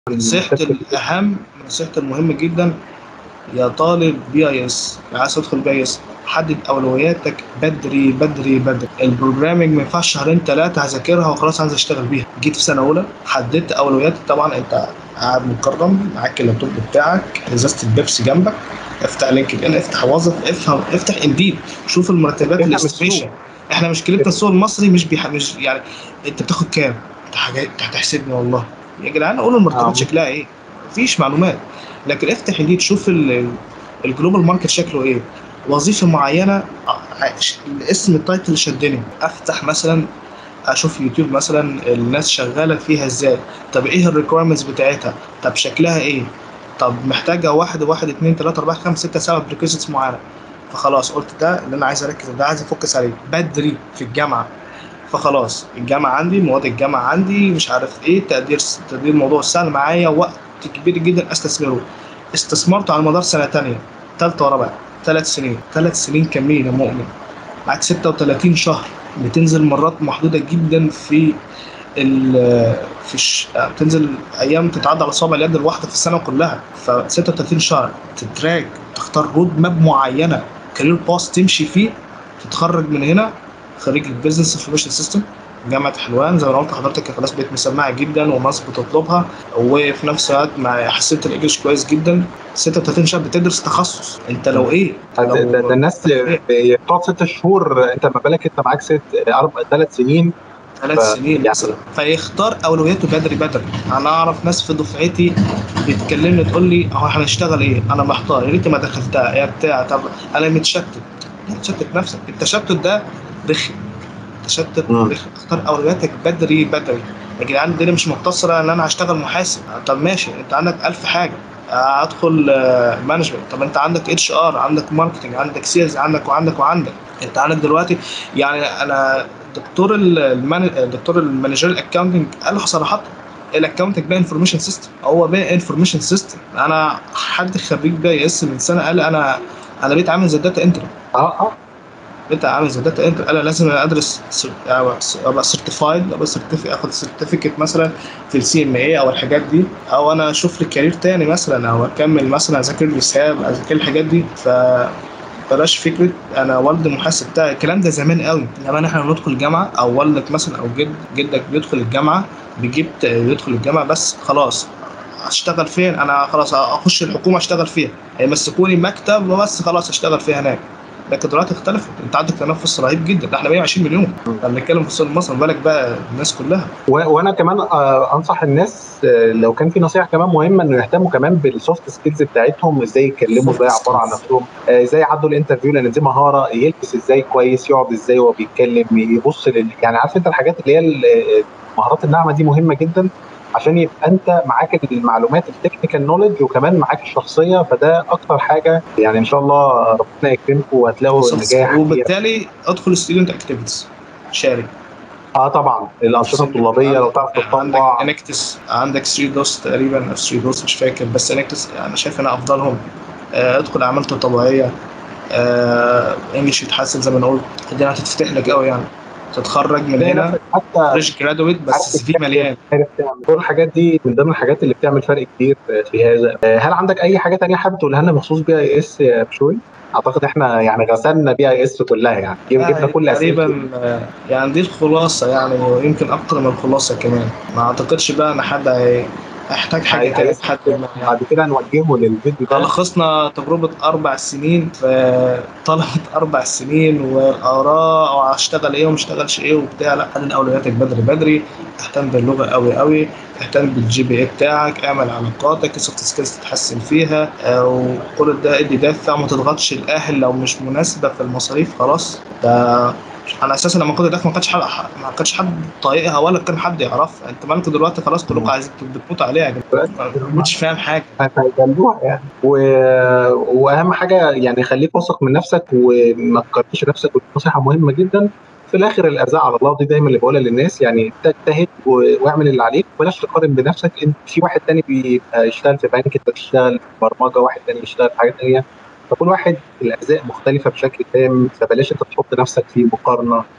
نصيحتي الأهم نصيحتي المهمة جدًا يا طالب BIS عايز تدخل BIS حدد أولوياتك بدري، بدري، بدري. الprogramming ما ينفعش شهرين 3 هاذاكرها وخلاص هانزل أشتغل بيها. جيت في سنة أولى حددت أولوياتك طبعًا أنت قاعد مكرّم معاك اللابتوب بتاعك، إزازة البيبسي جنبك، افتح LinkedIn افتح وظف افهم افتح Indeed شوف المرتبات افهم الestimation السوق. إحنا مشكلتنا السوق المصري مش بيح مش يعني أنت بتاخد كام؟ أنت حاجا أنت هتحسدني والله. يا جدعان قولوا المرتبات آه. شكلها إيه، ما فيش معلومات. لكن افتح Indeed شوف ال الglobal market شكله إيه، وظيفة معينة ع ش الاسم الtitle شدّني، أفتح مثلًا أشوف يوتيوب مثلًا الناس شغالة فيها إزاي، طب إيه الrequirements بتاعتها، طب شكلها إيه، طب محتاجة 1، 1، 2، 3، 4، 5، 6، 7 prerequisites معينة. فخلاص قُلت ده اللي أنا عايز أركّز ده عايز أفوكس عليه بدري في الجامعة. فخلاص الجامعة عندي، مواد الجامعة عندي، مش عارف إيه، تقدير س تقدير الموضوع سهل معايا، وقت كبير جدًا أستثمره. استثمرته على مدار سنة تانية، تالتة ورابعة، 3 سنين، 3 سنين كاملين يا مؤمن. معاك 36 شهر بتنزل مرات محدودة جدًا في ال في الش بتنزل أيام تتعدى على صوابع اليد الواحدة في السنة كلها. ف36 شهر تتراك تختار road map معينة career path تمشي فيه، تتخرّج من هنا خريج الbusiness information system جامعة حلوان زي ما أنا قُلت لحضرتك هي خلاص بقت مسمّعة جدًا والناس بتطلبها، وفي نفس الوقت مع حسّنت الEnglish كويس جدًا. 36 شهر بتدرس تخصص، أنت لو إيه، ده لو ده ده الناس بتقعد 6 شهور أنت ما بالك أنت معاك ست أرب 3 سنين 3 ف سنين يعني مثلًا، فيختار أولوياته بدري، بدري. أنا أعرف ناس في دفعتي بتكلمني تقول لي هو إحنا هنشتغل إيه؟ أنا محتار، يا ريتني ما دخلتها، يا بتاع، طب أنا متشتت. لا تشتت نفسك، التشتت ده رخم. التشتت إمم. رخم، اختار أولوياتك بدري، بدري. يا جدعان الدنيا مش مقتصرة إن أنا هاشتغل محاسب، طب ماشي أنت عندك 1000 حاجة، هادخل management طب أنت عندك HR عندك marketing عندك sales عندك وعندك وعندك. أنت عندك دلوقتي يعني أنا دكتور ال المان دكتور الmanagerial accounting قال صراحةً الaccounting ده information system هو بقى information system. أنا حد خريج BIS من سنة قال أنا أنا بقيت عامل زي الdata entry. آه، آه. بقيت عامل زي الdata entry قال أنا لازم أدرس س أبقى أبقى certified أبقى certifi آخد certificate مثلًا في الCMA أو الحاجات دي، أو أنا أشوف لي career تاني مثلًا أو أكمّل مثلًا أذاكر لي حساب، أذاكر لي الحاجات دي. ف بلاش فكرة أنا والدي محاسب بتاع الكلام ده زمان أوي. زمان إحنا بندخل الجامعة أو والدك مثلًا أو جد جدك بيدخل الجامعة بيجيب ت بيدخل الجامعة بس خلاص هاشتغل فين؟ أنا خلاص أخش الحكومة أشتغل فيها، هيمسكوني مكتب وبس خلاص هاشتغل فيها هناك. لكن دلوقتي اختلفت، أنت عندك تنفس رهيب جدًا، ده إحنا 120 مليون، إمم. إحنا بنتكلم في السوق المصري ما بالك بقى الناس كلها. و وأنا كمان آآ أنصح الناس لو كان في نصيحة كمان مهمة إنه يهتموا كمان بالsoft skills بتاعتهم، إزاي يتكلموا، إزاي soft يعبّروا عن skills. نفسهم، آآ إزاي يعدّوا الinterview لأن دي مهارة، يلبس إزاي كويس، يقعد إزاي وهو بيتكلم، يبُص لل يعني عارف أنت الحاجات اللي هي ال المهارات الناعمة دي مهمة جدًا، عشان يبقى أنت معاك المعلومات الtechnical knowledge وكمان معاك الشخصية، فده أكتر حاجة يعني إن شاء الله ربنا يكرمكم وهتلاقوا soft sk النجاح فيها. وبالتالي ادخل student activities شارك. آه طبعًا، الأنشطة الطلابية لو تعرف عندك تتطوع. Enactus عندك 3 DOS تقريبًا أو 3 DOS مش فاكر، بس Enactus أنا شايف إنها أفضلهم. آآ ادخل أعمال تطوعية، آآ English يتحسن زي ما أنا قُلت، الدنيا هتتفتح لك أوي يعني. تتخرّج من تلاقي هنا نفسك حتى fresh graduate بس عارف الCV تتكلم، مليان. عارف تعمل، كل الحاجات دي من ضمن الحاجات اللي بتعمل فرق كبير في هذا. آآ هل عندك أي حاجة تانية حابب تقولها لنا بخصوص BIS يا بشوي؟ أعتقد إحنا يعني غسلنا BIS كلها يعني، جب جبنا يعني كل أسئلة تقريبًا يعني دي الخلاصة يعني ويمكن أكتر من الخلاصة كمان. ما أعتقدش بقى إن حد هي هيحتاج حاجة هي تانية هيسأل لحد ما يعني. بعد كده نوجهه للفيديو ده. لخصنا تجربة 4 سنين في طلبة 4 سنين والآراء وهاشتغل إيه وما اشتغلش إيه وبتاع، لأ حدد أولوياتك بدري، بدري، اهتم باللغة أوي، أوي، اهتم بالGPA بتاعك، اعمل علاقاتك، الsoft skills تتحسن فيها، آآ وكل ده ادّي دافع وما تضغطش الأهل لو مش مناسبة في المصاريف خلاص. ده أنا أساسًا لمّا كنت داخل ما كانش حد ما كانش حد طايقها ولا كان حد يعرفها، أنتم مالكم دلوقتي خلاص كلكم إمم. عايزين بتموتوا عليها يا جدعان، ما كنتش فاهم حاجة. هيجاملوها يعني. و وأهم حاجة يعني خلّيك واثق من نفسك وما تقارنش نفسك ودي نصيحة مهمة جدًا. في الآخر الأرزاق على الله ودي دايمًا اللي باقولها للناس، يعني تجتهد و واعمل اللي عليك، بلاش تقارن بنفسك، أنت في واحد تاني بيبقى يشتغل في بنك، أنت بتشتغل في برمجة، واحد تاني بيشتغل في حاجة تانية، فكل واحد الأرزاق مختلفة بشكل تام، فبلاش أنت تحط نفسك في مقارنة.